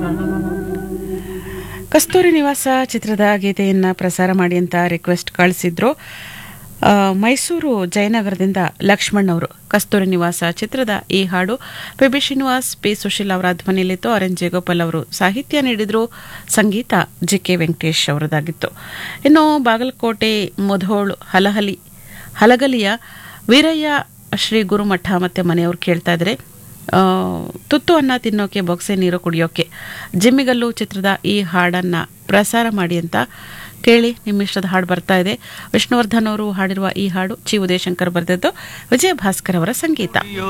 ಕಸ್ತೂರಿ ನಿವಾಸ ಚಿತ್ರದ ಗೀತೆಯನ್ನ ಪ್ರಸಾರ ಮಾಡಿ ಅಂತ ರಿಕ್ವೆಸ್ಟ್ ಕಳಿಸಿದ್ರು ಆ, ಮೈಸೂರು ಜಯನಗರದಿಂದ ಲಕ್ಷ್ಮಣ್ ಅವರು ಕಸ್ತೂರಿ ನಿವಾಸ ಚಿತ್ರದ ಈ ಹಾಡು P B Srinivas P Susheel ಅವರ ಧ್ವನಿಯಲ್ಲಿತ್ತು ಆರ್ ಎನ್ ಜಯಗೋಪಾಲ್ ಅವರು ಸಾಹಿತ್ಯ ನೀಡಿದ್ರು ಸಂಗೀತ ಜಿ ಕೆ ವೆಂಕಟೇಶ್ ಅವರದಾಗಿತ್ತು ಇನ್ನು ಬಾಗಲಕೋಟೆ ಮುಧೋಳು ಹಲಹಲಿ ಹಲಗಲಿಯ ವೀರಯ್ಯ ಶ್ರೀ ಗುರುಮಠ ಮತ್ತೆ ಮನೆಯವರು ಕೇಳ್ತಾ ಇದ್ರೆ ಆ, ತುತ್ತು ಅನ್ನ ತಿನ್ನೋಕೆ ಬೊಕ್ಸೆ ನೀರು ಕುಡಿಯೋಕೆ ಜಿಮ್ಮಿಗಲ್ಲು ಚಿತ್ರದ ಈ ಹಾಡನ್ನ ಪ್ರಸಾರ ಮಾಡಿ ಅಂತ ಕೇಳಿ ನಿಮ್ಮ ಇಷ್ಟದ ಹಾಡು ಬರ್ತಾ ಇದೆ ವಿಷ್ಣುವರ್ಧನ್ ಅವರು ಹಾಡಿರುವ ಈ ಹಾಡು ಚಿ ಉದಯಶಂಕರ್ ಬರೆದದ್ದು ವಿಜಯ ಭಾಸ್ಕರ್ ಅವರ ಸಂಗೀತ